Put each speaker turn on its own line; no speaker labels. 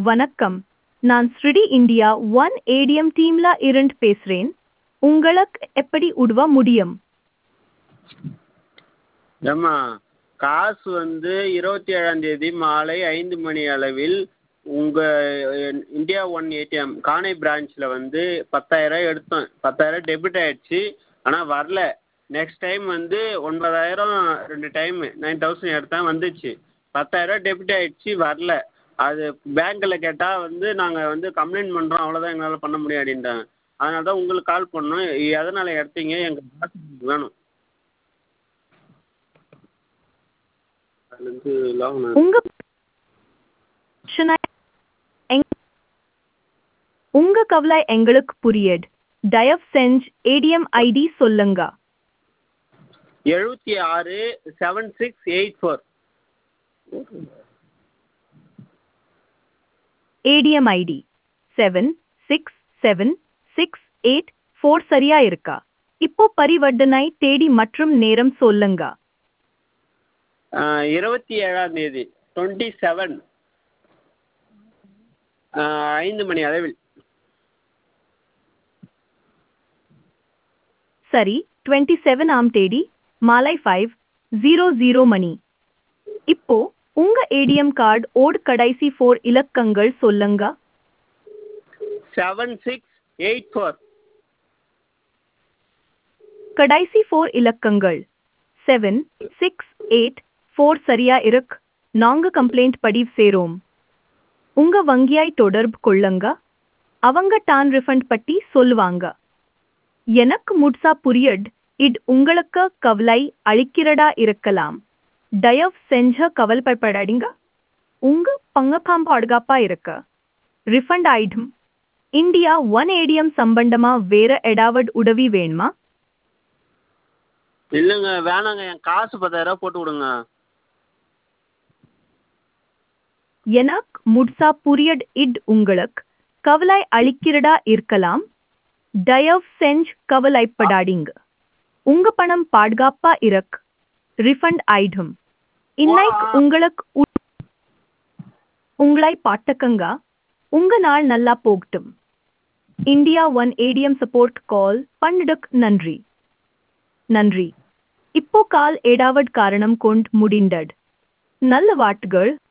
வணக்கம் நான் ஸ்ருடி இந்தியா ஒன் ஏடிஎம் டீம்ல இருந்து பேசுறேன் உங்களுக்கு எப்படி உதவ முடியும்
ஏம்மா காசு வந்து இருபத்தி ஏழாந்தேதி மாலை ஐந்து மணி அளவில் உங்கள் இந்தியா ஒன் ஏடிஎம் கானை பிரான்ச்சில் வந்து பத்தாயிரம் எடுத்தோம் பத்தாயிரம் டெபிட் ஆகிடுச்சி ஆனால் வரல நெக்ஸ்ட் டைம் வந்து ஒன்பதாயிரம் ரெண்டு டைமு நைன் தௌசண்ட் எடுத்தேன் வந்துச்சு பத்தாயிரம் டெபிட் ஆகிடுச்சி வரல அது பேங்க்கில் கேட்டால் வந்து நாங்கள் வந்து கம்ப்ளைண்ட் பண்ணுறோம் அவ்வளோதான் எங்களால் பண்ண முடியும் அப்படின்ட்டாங்க அதனால தான் உங்களுக்கு கால் பண்ணோம் எதனால் எடுத்தீங்க எங்கள் காசு எங்களுக்கு வேணும் அதுலேருந்து லாபம்
உங்க பிரச்சனை எங்- உங்க கவலை எங்களுக்கு புரியுது தயவு செஞ்சு ஏடிஎம் ஐடி சொல்லுங்க
எழுபத்தி ஆறு seven six eight four
ATM ID seven six seven six eight four சரியா இருக்கா இப்போ பரிவர்த்தனை தேதி மற்றும் நேரம் சொல்லுங்க
இருபத்தி ஏழாம் தேதி டுவெண்ட்டி செவன் ஐந்து மணி அளவில்
சரி டுவெண்ட்டி செவன் ஆம் தேதி மாலை ஃபைவ் ஜீரோ ஜீரோ மணி இப்போ உங்க ஏடிஎம் கார்டு ஓட் கடைசி ஃபோர் இலக்கங்கள் சொல்லுங்க
செவன் சிக்ஸ் எயிட் ஃபோர்
கடைசி ஃபோர் இலக்கங்கள் செவன் சிக்ஸ் எயிட் ஃபோர் சரியா இருக்கு நாங்க கம்ப்ளைண்ட் பதிவு செய்றோம் உங்க வங்கியாய் தொடர்பு கொள்ளுங்க அவங்க டான் ரிஃபண்ட் பற்றி சொல்லுவாங்க எனக்கு முட்சா புரியட் இட் உங்களுக்கு கவலை அளிக்கிறதா இருக்கலாம் தயவு செஞ்ச கவலைப்படாதீங்க உங்க பங்கப்பாம்பு பாதுகாப்பா இருக்க ரிஃபண்ட் ஆயிடும் இந்தியா ஒன் ஏடிஎம் சம்பந்தமா வேற ஏதாவது உதவி வேணுமா
இல்லைங்க வேணாங்க என் காசு பத்தாயிரரூவா போட்டு விடுங்க
எனக்கு முட்சா புரியட் இட் உங்களுக்கு கவலை அளிக்கிறதா இருக்கலாம் தயவு செஞ்சு கவலைப்படாதீங்க உங்க பணம் பாதுகாப்பா இருக்கு ரிஃபண்ட் ஆயிடும் இன்னைக்கு உங்களுக்கு உ- உங்களை பாட்டக்கங்க உங்க நாள் நல்லா போகட்டும் India one ATM support call பண்ணடுக் நன்றி நன்றி இப்போ கால் ஏடாவட் காரணம் கொண்டு முடிந்தது நல்ல வாட்டுகள்